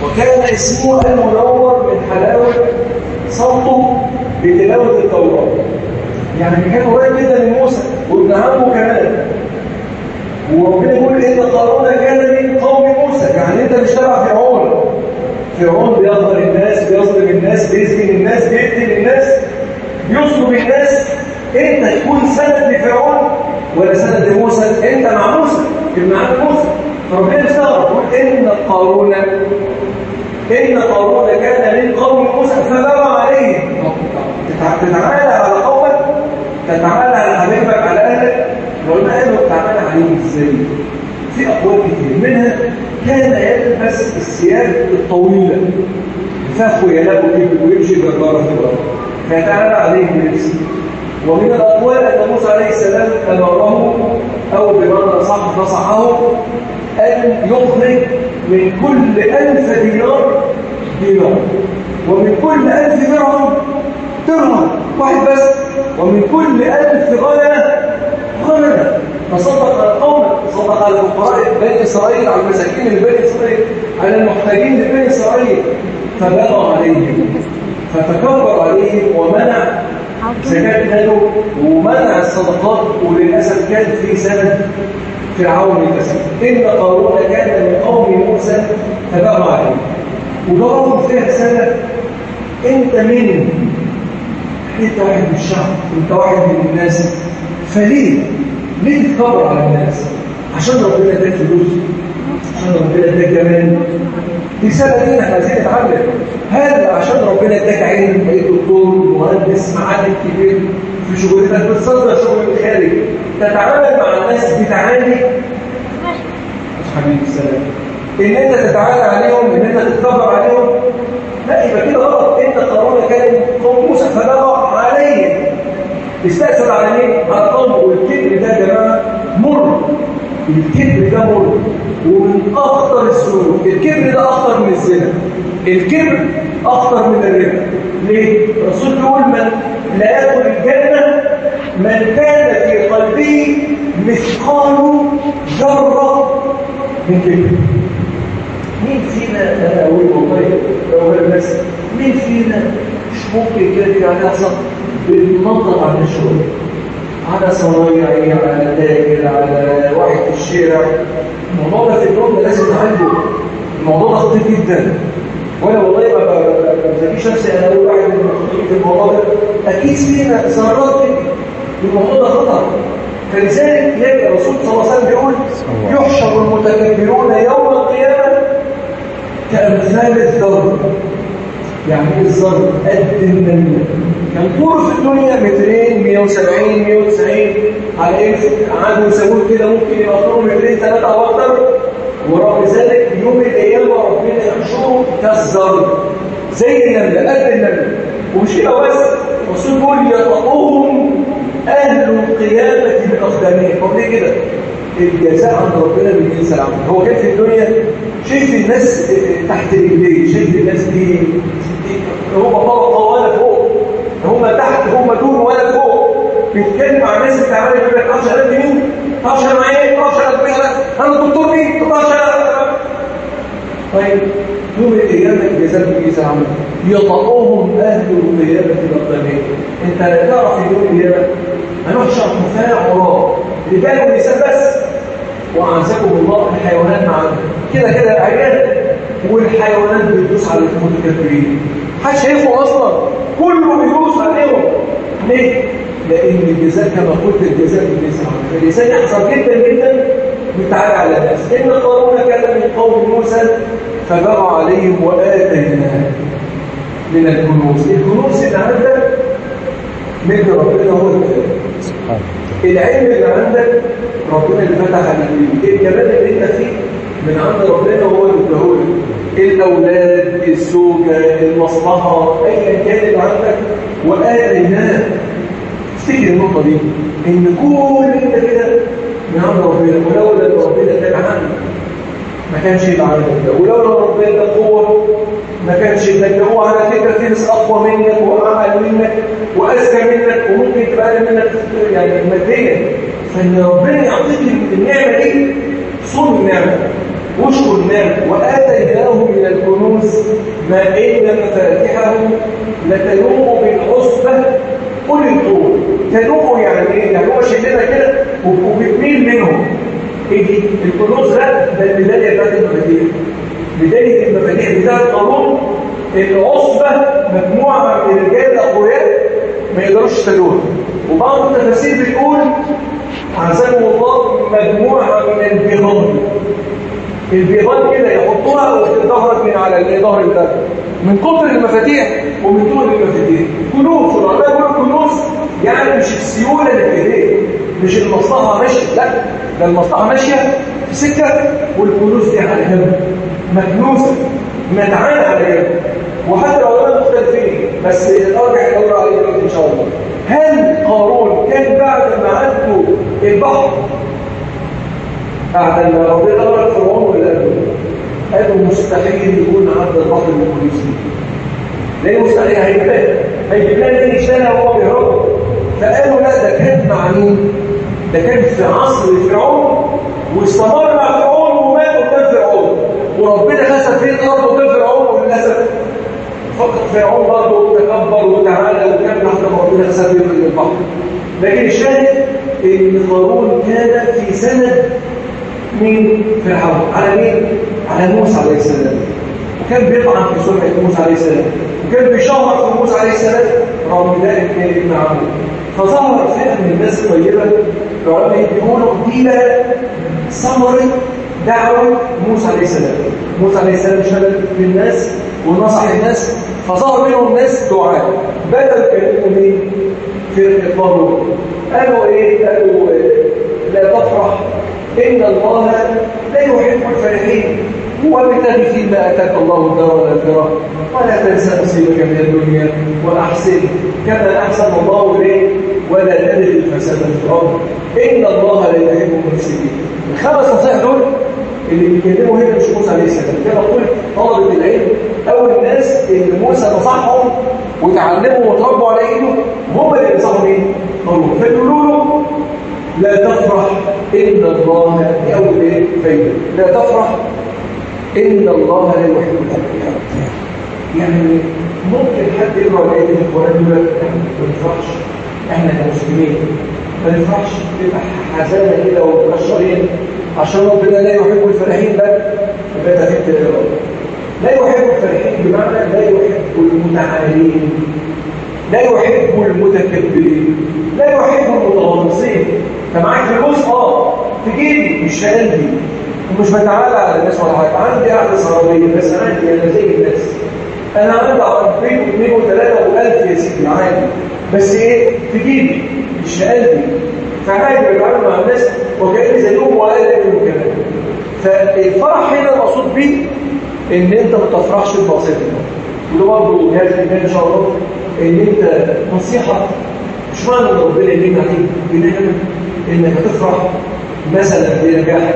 وكان اسمه المنور من حلاوة صوته بتلاوة التوراة يعني كان قريب جدا من موسى وابن عمه كمان وربنا يقول ان قارون كان من قوم موسى يعني انت مش تبع فرعون فرعون بيظهر الناس بيظلم الناس بيسجن الناس بيقتل الناس بيصلب الناس انت تكون سند لفرعون ولا سند لموسى انت مع موسى ابن عم موسى فربنا استغرب يقول ان قارون ان قارون كان من قوم موسى فبغى عليهم تتعالى على قومك تتعالى على حبيبك على اهلك قلنا قالوا تعالى عليهم ازاي في اقوال كتير منها كان يلبس الثياب الطويله فيها خيلاء ويمشي بالجاره كده فتعالى عليهم لبس ومن الاقوال ان موسى عليه السلام امره او بمعنى صح نصحه ان يخرج من كل ألف دينار دينار ومن كل ألف درهم درهم واحد بس ومن كل ألف غنمة غنمة فصدق على القوم صدق على الفقراء بني إسرائيل على المساكين من بني إسرائيل على المحتاجين لبني إسرائيل فبغى عليهم فتكبر عليهم ومنع زكاة ماله ومنع الصدقات وللأسف كان في سنة فرعون المسيح إن قارون كان من قوم موسى فبغى عليهم وضربوا فيها سنة أنت من أنت واحد من الشعب أنت واحد من الناس فليه ليه تتكبر على الناس عشان ربنا اداك فلوس عشان ربنا اداك جمال دي سنه دي احنا عايزين نتعلم هل عشان ربنا اداك علم بقيت دكتور مهندس معلم كبير في شغلتك بتصدر شغل الخارج تتعامل مع الناس بتعالي حبيبي السلام ان انت تتعالى عليهم ان انت تتكبر عليهم لا يبقى كده غلط انت قارون كان قوم موسى فبغى عليهم استأثر على مين؟ على القوم والكبر ده يا جماعه مر الكبر ده مر ومن اخطر السلوك الكبر ده اخطر من الزنا الكبر اخطر من الربا ليه؟ الرسول بيقول من لا يدخل الجنه من كان في قلبه مثقال ذره من كبر مين فينا انا اقول والله اقول بس مين فينا مش ممكن كده يعني يحصل بالمنطق عن الشغل على صنايعي على تاجر على واحد في الشارع الموضوع ده في اليوم ده لازم نعالجه الموضوع ده خطير جدا وانا والله ما بذكيش نفسي انا اقول واحد من المخطوطين في الموضوع ده اكيد فينا ذرات الموضوع ده خطر فلذلك يجي الرسول صلى الله عليه وسلم بيقول يحشر المتكبرون يوم القيامه كامثال الذر يعني ايه الذر قد النمله كان طوله في الدنيا مترين 170 190 على ايه عادوا يسووه كده ممكن يبقى طوله مترين ثلاثه او اكتر ورغم ذلك يوم القيامه ربنا يحشره كالذر زي النمله قد النمله ومش كده بس الرسول بيقول يطؤهم اهل القيامه باقدامهم طب ليه كده الجزاء عند ربنا بالجنس العمل هو كان في الدنيا شايف الناس تحت رجليه شايف الناس دي هم طبقه ولا فوق هم تحت هم دون ولا فوق بيتكلم مع ناس انت عمال يقول لك 10000 جنيه 10000 معايا 10000 جنيه انا الدكتور مين 10000 طيب يوم القيامة الجزاء بالجنس العمل يطأهم أهل القيامة بالقدمين انت لا تعرف في يوم القيامة هنحشر حفاة عراة رجال ونساء بس وأعزكم الله الحيوانات معنا كده كده عيال والحيوانات بتدوس على المتكبرين محدش شايفه اصلا كله بيدوس عليهم ليه؟ لان الجزاء كما قلت الجزاء بالجزاء فالانسان يحصل جدا جدا بالتعالى على الناس ان قارون كان من قوم موسى فبغى عليهم واتيناه من الكنوز الكنوز اللي عندك من ربنا هو الكلام العلم اللي عندك ربنا اللي فتح عليك الجمال اللي انت فيه من عند ربنا هو اللي اداهولك الاولاد الزوجه المصلحه ايا كان اللي عندك واتيناه افتكر النقطه دي ان كل انت كده من عند ربنا ولولا ان ربنا اداك عنك ما كانش يبقى عندك ده ولولا ربنا اداك قوه ما كانش اداك ده هو على فكره في ناس اقوى منك واعلى منك واذكى منك وممكن تبقى اقل منك يعني ماديا فان ربنا يعطيك النعمه دي صون النعمه واشكر النعمه واتيناه من الكنوز ما إن مفاتحه لتنوء بالعصبة قل الطول تنوء يعني ايه؟ يعني هو شكلنا كده وبتميل منهم ايه الكنوز ده ده البدايه بتاعت المفاتيح بدايه المفاتيح بتاعت قارون العصبه مجموعه من الرجال الاقوياء ما يقدروش يشتغلوها وبعض التفاسير بتقول عزمه الله مجموعه من البيضان البيضان كده يحطوها وتتدهرج من على الظهر بتاعها من كتر المفاتيح ومن طول المفاتيح كنوز والعلماء يقولوا كنوز يعني مش السيوله اللي في ايديه مش المصلحه ماشيه لا ده المصلحه ماشيه في سكه والكنوز دي على جنب مكنوسه مدعانه على جنب وحتى العلماء مختلفين بس الارجح الدور عليه دلوقتي ان شاء الله هل قارون كان بعد ما عنده البحر بعد ما ربنا امر فرعون ولا قبل قالوا مستحيل يكون عند البحر المقدسين ليه مستحيل هيجيبها هيجيبها دي يشتغل وهو بيهرب فقالوا لا ده كان مع مين ده كان في عصر فرعون واستمر مع فرعون ومات قدام فرعون وربنا خسف فيه الارض قدام فرعون وللاسف فقط فرعون برضه تكبر وتعالى وكان لحظه ما ربنا خسف فيه البحر لكن الشاهد ان قارون كان في سند من فرعون على مين؟ على موسى عليه السلام وكان بيطعن في سمعة موسى عليه السلام وكان بيشهر في موسى عليه السلام رغم ذلك كان ابن عمه فظهر فئة من الناس الطيبة العلماء يقولوا دي بقى ثمرة دعوة موسى عليه السلام موسى عليه السلام شمل الناس ونصح الناس فظهر منهم ناس دعاء بدل كلمة مين؟ في القانون قالوا ايه؟ قالوا إيه؟ لا تفرح إن الله لا يحب الفرحين وابتغ فيما أتاك الله الدار الآخرة ولا تنسى نصيبك من الدنيا وأحسن كما أحسن الله إليك ولا تدري الفساد في الأرض إن الله لا يحب المفسدين الخمس نصائح دول اللي بيتكلموا هنا مش موسى عليه السلام كما قلت طلبة العلم أول الناس اللي موسى نصحهم وتعلموا وتربوا على إيده هم اللي نصحوا مين؟ قالوا فيقولوا له لا تفرح إن الله يأول إيه؟ فايدة لا تفرح إن الله لا يحب الفرح يعني ممكن حد يقرأ الآية دي في القرآن يقول لك ما نفرحش إحنا كمسلمين ما نفرحش تبقى حزانة كده ومكشرين عشان ربنا لا يحب الفرحين بل يبقى ده فكرة لا يحب الفرحين بمعنى لا يحب المتعالين لا يحب المتكبرين لا يحب المتغمصين انت معاك فلوس اه في جيبي مش في قلبي ومش بتعالى على الناس ولا حاجه عندي قعده صرابيه بس عندي انا زي الناس انا عندي عربيه واثنين وثلاثه والف يا سيدي عادي بس ايه في جيبي مش في قلبي فعادي بتعامل مع الناس وكاني زيهم ولا منهم كمان فالفرح هنا المقصود بيه ان انت ما تفرحش ببساطه وده برضه جهاز الايمان ان شاء الله ان انت نصيحه مش معنى ان ربنا يدينا عليك بنعمه انك هتفرح مثلا بنجاحك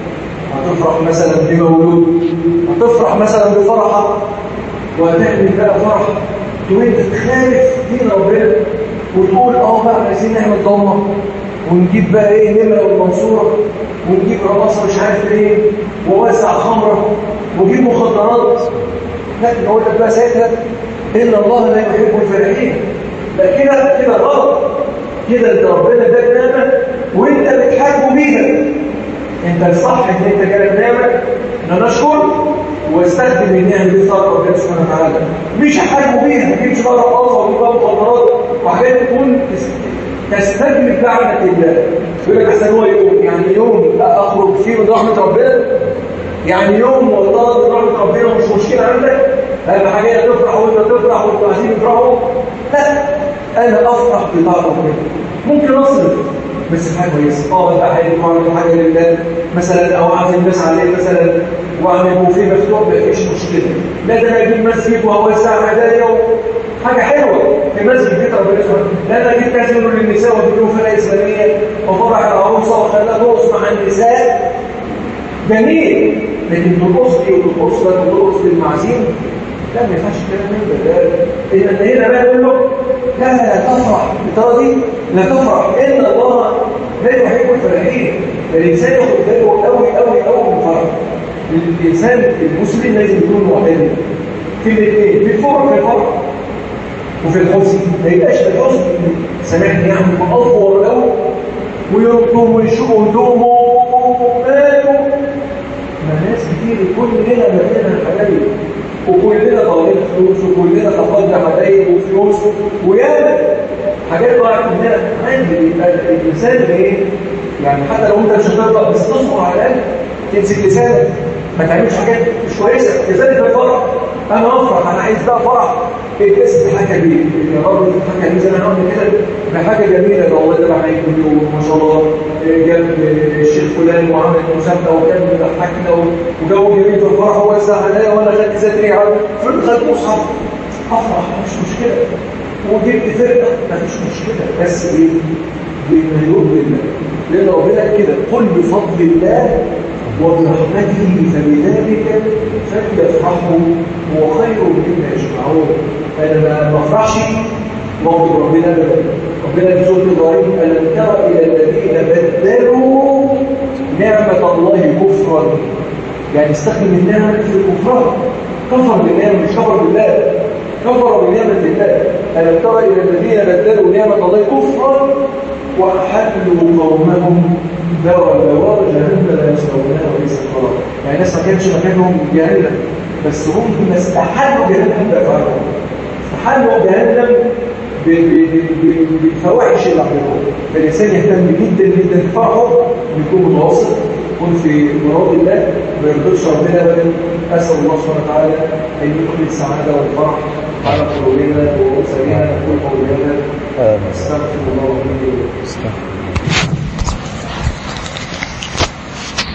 هتفرح مثلا بمولود هتفرح مثلا بفرحك وهتعمل بقى فرح تقول انت تخالف دين ربنا وتقول اه بقى عايزين نعمل ضمه ونجيب بقى ايه نمره والمنصوره ونجيب رقاصه مش عارف ايه ووسع خمره ونجيب مخدرات لكن اقول لك بقى ساعتها ان الله لا يحب الفرحين لا كده كده غلط كده انت ربنا اداك نعمه وانت بتحاسبه بيها انت الصح ان انت جالك نعمه ان نشكر واستخدم النعم دي في ربنا سبحانه وتعالى مش حاسبه بيها ما تجيبش بقى رقاصه وتجيب بقى مخدرات وحاجات تكون تستجلب لعنه الله يقول لك احسن هو يوم يعني يوم اخرج فيه من رحمه ربنا يعني يوم مرتبط برحمه ربنا ومش مشكله عندك اهم حاجه تفرح وانت تفرح وانتوا عايزين تفرحوا لا انا افرح بطاعه ربنا ممكن اصرف بس في حاجه كويسه اه بقى حاجه واعمل حاجه لله مثلا او اعزم الناس عليه مثلا واعمل بوفيه مفتوح ما فيش مشكله لا ده انا اجيب مسجد واوسع هدايا حاجه حلوه في مسجد بيت ربنا سبحانه لا انا اجيب كازينو للنساء واديله فرقه اسلاميه وفرح العروسه وخلاها ترقص مع النساء جميل لكن ترقص لي وترقص لك وترقص للمعازيم لا ما ينفعش الكلام ده ده ان هنا بقى يقول له لا لا تفرح بالطريقه دي لا تفرح ان الله لا يحب الفرحين الانسان ياخد باله قوي قوي قوي من الفرح الانسان المسلم لازم يكون معتدل في الاثنين في الفرح في الفرح وفي الحزن ما يبقاش في الحزن سامحني يعني من افور قوي ويرطم ويشوفوا هدومه وماله ما ناس كتير كلنا ملينا حبايب وكلنا طالبين فلوس وكلنا فقدنا حبايب وفلوس وياما حاجات ضاعت مننا عندي الانسان ايه يعني حتى لو انت مش هترضى بس تصبر على الاقل تمسك لسانك ما تعملش حاجات مش كويسه كذلك الفرح انا افرح انا عايز بقى فرح الاسم حاجه جميله يا رب حاجه جميله زي ما قلنا كده بحاجه جميله ده والله ده بحاجه ما شاء الله جاب الشيخ فلان وعمل مسابقه وكان بيضحكنا وجو جميل في الفرح هو وزع عليا وانا خدت ذاتي على فرد خدت مصحف افرح مش مشكله وجبت فرقه مفيش مشكله بس ايه بما يرضي الله لان ربنا كده قل بفضل الله وبرحمته فبذلك فليفرحوا هو خير مما يجمعون انا ما افرحش موضوع ربنا ابدا ربنا في سوره ابراهيم الم تر الى الذين بدلوا نعمه الله كفرا يعني استخدم النعمه في الكفران كفر بالنعمه مش كفر بالله كفر بنعمه الله الم تر الى الذين بدلوا نعمه الله كفرا واحلوا قومهم دار البوار جهنم لا يستوونها وليس القرار يعني الناس ما كانش مكانهم جهنم بس هم استحلوا جهنم بأفعالهم استحلوا جهنم بالفواحش اللي عملوها فالإنسان يهتم جدا جدا بفرحه ويكون متوسط يكون في مراد الله ما يرضيش ربنا ابدا اسال الله سبحانه وتعالى ان يكون السعاده والفرح على قلوبنا واسرنا وكل قولنا استغفر الله واتوب اليه